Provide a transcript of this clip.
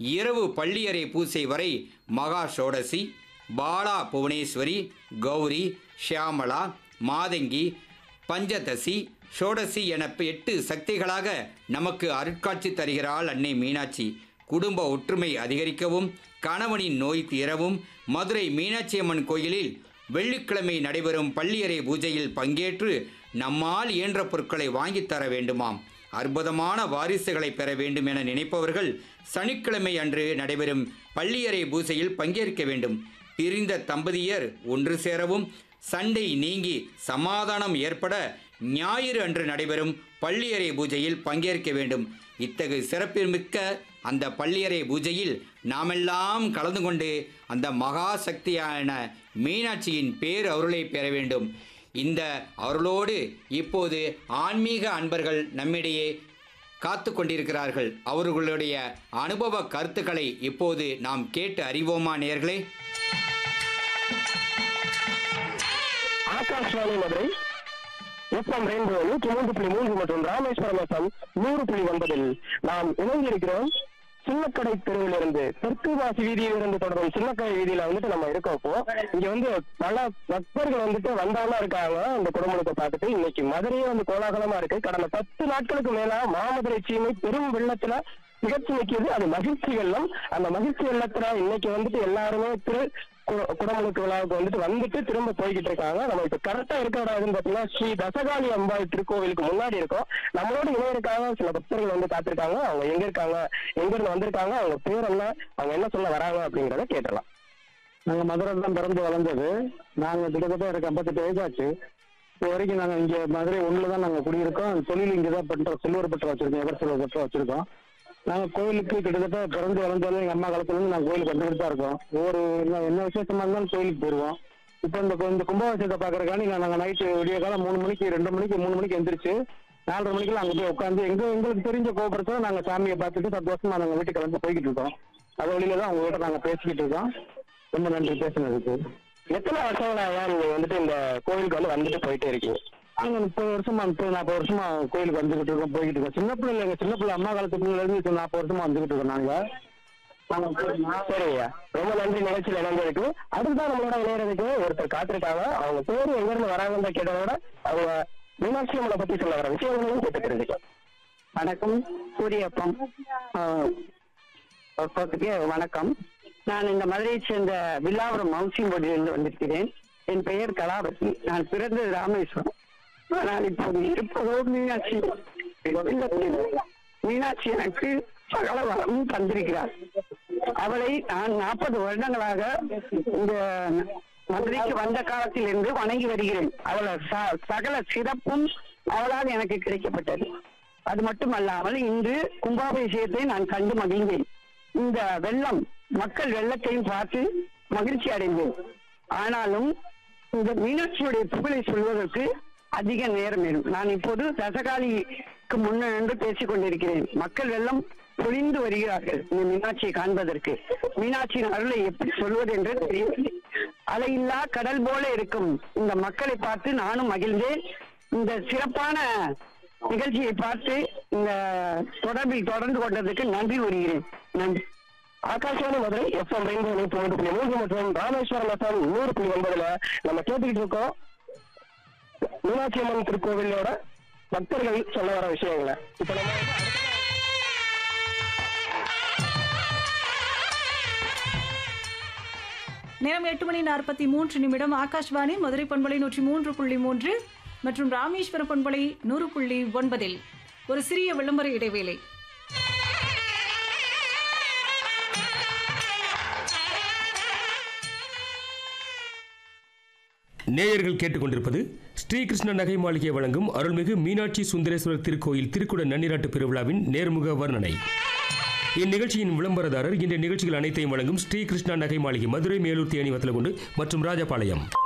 இரவு பள்ளியறை பூசை வரை மகா சோடசி பாலா புவனேஸ்வரி கௌரி ஷியாமளா மாதங்கி பஞ்சதசி ஷோடசி என எட்டு சக்திகளாக நமக்கு அருட்காட்சி தருகிறாள் அன்னை மீனாட்சி குடும்ப ஒற்றுமை அதிகரிக்கவும் கணவனின் நோய் தீரவும் மதுரை மீனாட்சி அம்மன் கோயிலில் வெள்ளிக்கிழமை நடைபெறும் பள்ளியறை பூஜையில் பங்கேற்று நம்மால் இயன்ற பொருட்களை வாங்கித் தர வேண்டுமாம் அற்புதமான வாரிசுகளை பெற வேண்டும் என நினைப்பவர்கள் சனிக்கிழமை அன்று நடைபெறும் பள்ளியறை பூஜையில் பங்கேற்க வேண்டும் பிரிந்த தம்பதியர் ஒன்று சேரவும் சண்டை நீங்கி சமாதானம் ஏற்பட ஞாயிறு அன்று நடைபெறும் பள்ளியறை பூஜையில் பங்கேற்க வேண்டும் இத்தகைய சிறப்புமிக்க அந்த பள்ளியறை பூஜையில் நாமெல்லாம் கலந்து கொண்டு அந்த மகா சக்தியான மீனாட்சியின் பேர் அருளை பெற வேண்டும் இந்த அருளோடு இப்போது ஆன்மீக அன்பர்கள் நம்மிடையே காத்து கொண்டிருக்கிறார்கள் அவர்களுடைய அனுபவ கருத்துக்களை இப்போது நாம் கேட்டு அறிவோமா நேர்களே ஆகாஷ்வாணி மதுரை எஃப்எம் ரெயின்போ நூற்றி மூன்று புள்ளி மூன்று மற்றும் ராமேஸ்வரம் எஃப்எம் நூறு புள்ளி ஒன்பதில் நாம் இணைந்திருக்கிறோம் சின்னக்கடை தெருவிலிருந்து தெற்கு வாசி வீதியில் இருந்து தொடரும் சின்னக்கடை வீதியில வந்துட்டு நம்ம இருக்கோம் இப்போ இங்க வந்து பல பக்தர்கள் வந்துட்டு வந்தவங்களா இருக்காங்க இந்த குடும்பத்தை பார்த்துட்டு இன்னைக்கு மதுரையே வந்து கோலாகலமா இருக்கு கடந்த பத்து நாட்களுக்கு மேல மாமதுரை சீமை பெரும் வெள்ளத்துல திகச்சு நிற்கிது அது மகிழ்ச்சி வெள்ளம் அந்த மகிழ்ச்சி வெள்ளத்துல இன்னைக்கு வந்துட்டு எல்லாருமே திரு கு- குடமுழுக்கு விழாவுக்கு வந்துட்டு வந்துட்டு திரும்ப போய்கிட்டு இருக்காங்க நம்ம இப்ப கரெக்டா இருக்கிற இடம் பாத்தீங்கன்னா ஸ்ரீ தசகாளி அம்பாள் திருக்கோவிலுக்கு முன்னாடி இருக்கோம் நம்மளோட இணையிருக்காங்க சில பக்தர்கள் வந்து காத்திருக்காங்க அவங்க எங்க இருக்காங்க எங்க இருந்து வந்திருக்காங்க அவங்க பேர் என்ன அவங்க என்ன சொல்ல வராங்க அப்படிங்கறத கேட்டலாம் நாங்கள் மதுரை தான் பிறந்து வளர்ந்தது நாங்கள் கிட்டத்தட்ட எனக்கு ஐம்பத்தெட்டு வயசாச்சு இப்போ வரைக்கும் நாங்கள் இங்கே மதுரை ஒன்றில் தான் நாங்கள் குடியிருக்கோம் தொழில் இங்கே தான் பண்ணுறோம் சில்வர் பட்டம் வச்சுருக்கோம் எவர் சில்வர் பட்டம் வச்சுருக்கோம் நாங்கள் கோயிலுக்கு கிட்டத்தட்ட பிறந்து வளர்ந்தாலும் எங்கள் அம்மா காலத்துலேருந்து நாங்கள் கோயிலுக்கு வந்துட்டு தான் இருக்கோம் ஒரு என்ன என்ன விசேஷமாக இருந்தாலும் கோயிலுக்கு போயிடுவோம் இப்போ இந்த கு- இந்த கும்பாபிஷேகத்தை பார்க்கறக்காண்டி நாங்கள் நைட்டு விடிய காலம் மூணு மணிக்கு ரெண்டு மணிக்கு மூணு மணிக்கு எந்திரிச்சு நாலரை மணிக்கெல்லாம் அங்கே போய் உட்காந்து எங்க எங்களுக்கு தெரிஞ்ச கோபுரத்தில் நாங்கள் சாமியை பார்த்துட்டு சந்தோஷமா நாங்கள் வீட்டுக்கு கிளம்பி போய்கிட்டு இருக்கோம் அது வழியில தான் உங்ககிட்ட நாங்கள் பேசிக்கிட்டு இருக்கோம் ரொம்ப நன்றி பேசுனதுக்கு எத்தனை வருஷங்களா நீங்க வந்துட்டு இந்த கோவிலுக்கு வந்து வந்துட்டு போயிட்டே இருக்கீங்க நாங்க முப்பது வருஷமா முப்பது நாற்பது வருஷமா கோயிலுக்கு வந்துகிட்டு இருக்கோம் போய்கிட்டு இருக்கோம் சின்ன பிள்ளைங்க எங்க சின்ன பிள்ளை அம்மா காலத்து பிள்ளைல இருந்து இப்ப நாற்பது வருஷமா வந்துகிட்டு இருக்கோம் நாங்க சரிங்கய்யா ரொம்ப நன்றி நிகழ்ச்சியில் இணைந்ததுக்கு அடுத்ததான் நம்மளோட இணையறதுக்கு ஒருத்தர் காத்திருக்காங்க அவங்க பேரு எங்க இருந்து வராங்கன்னு தான் கேட்டதை விட அவங்க மீனாட்சி அம்மனை பத்தி சொல்ல வர விஷயங்களையும் கேட்டு தெரிஞ்சுக்கலாம் வணக்கம் சூரியப்பம் ஒருத்தருக்கு வணக்கம் நான் இந்த மதுரையை சேர்ந்த வில்லாபுரம் ஹவுசிங் போர்டிலிருந்து வந்திருக்கிறேன் என் பெயர் கலாபதி நான் பிறந்தது ராமேஸ்வரம் ஆனால் இப்போது இருப்பதோ மீனாட்சி இல்லத்தில் மீனாட்சி எனக்கு சகல வரமும் தந்திருக்கிறார் அவளை நான் நாற்பது வருடங்களாக இந்த மதுரைக்கு வந்த காலத்திலிருந்து வணங்கி வருகிறேன் அவள ச- சகல சிறப்பும் அவளால் எனக்கு கிடைக்கப்பட்டது அது மட்டுமல்லாமல் இன்று கும்பாபிஷேகத்தை நான் கண்டு மகிழ்ந்தேன் இந்த வெள்ளம் மக்கள் வெள்ளத்தையும் பார்த்து மகிழ்ச்சி அடைந்தேன் ஆனாலும் இந்த மீனாட்சியுடைய புகழை சொல்வதற்கு அதிக நேரம் வேணும் நான் இப்போது தசகாலிக்கு முன்னின்று பேசிக் கொண்டிருக்கிறேன் மக்கள் வெள்ளம் பொழிந்து வருகிறார்கள் இந்த மீனாட்சியை காண்பதற்கு மீனாட்சியின் அருளை எப்படி சொல்வது என்று தெரியவில்லை அலையில்லா கடல் போல இருக்கும் இந்த மக்களை பார்த்து நானும் மகிழ்ந்தேன் இந்த சிறப்பான நிகழ்ச்சியை பார்த்து இந்த தொடர்பில் தொடர்ந்து கொண்டதுக்கு நன்றி கூறுகிறேன் நன்றி ஆகாஷவாணி மதுரை எஃப்எம் ரெயின்போ நூற்றி ஒன்று புள்ளி மூன்று மற்றும் ராமேஸ்வரம் எஃப்எம் நூறு புள்ளி ஒன்பதுல நம்ம கேட்டுக்கிட்டு இருக்கோம் மீனாட்சி அம்மன் திருக்கோவிலோட பக்தர்கள் சொல்ல வர விஷயங்களை இப்ப நம்ம வந்து அடுத்த- நேரம் எட்டு மணி நாற்பத்தி மூன்று நிமிடம் ஆகாஷ்வாணி மதுரை பண்பலை நூற்றி மூன்று புள்ளி மூன்று மற்றும் ராமேஸ்வரம் பண்பலை நூறு புள்ளி ஒன்பதில் ஒரு சிறிய விளம்பர இடைவேளை நேயர்கள் கேட்டுக்கொண்டிருப்பது ஸ்ரீகிருஷ்ண நகை மாளிகை வழங்கும் அருள்மிகு மீனாட்சி சுந்தரேஸ்வரர் திருக்கோயில் திருக்குட நன்னிராட்டு பெருவிழாவின் நேர்முக வர்ணனை இந்நிகழ்ச்சியின் விளம்பரதாரர் இந்த நிகழ்ச்சிகள் அனைத்தையும் வழங்கும் ஸ்ரீகிருஷ்ணா நகை மாளிகை மதுரை மேலூர் தேனி வத்தலகுண்டு மற்றும் ராஜபாளையம்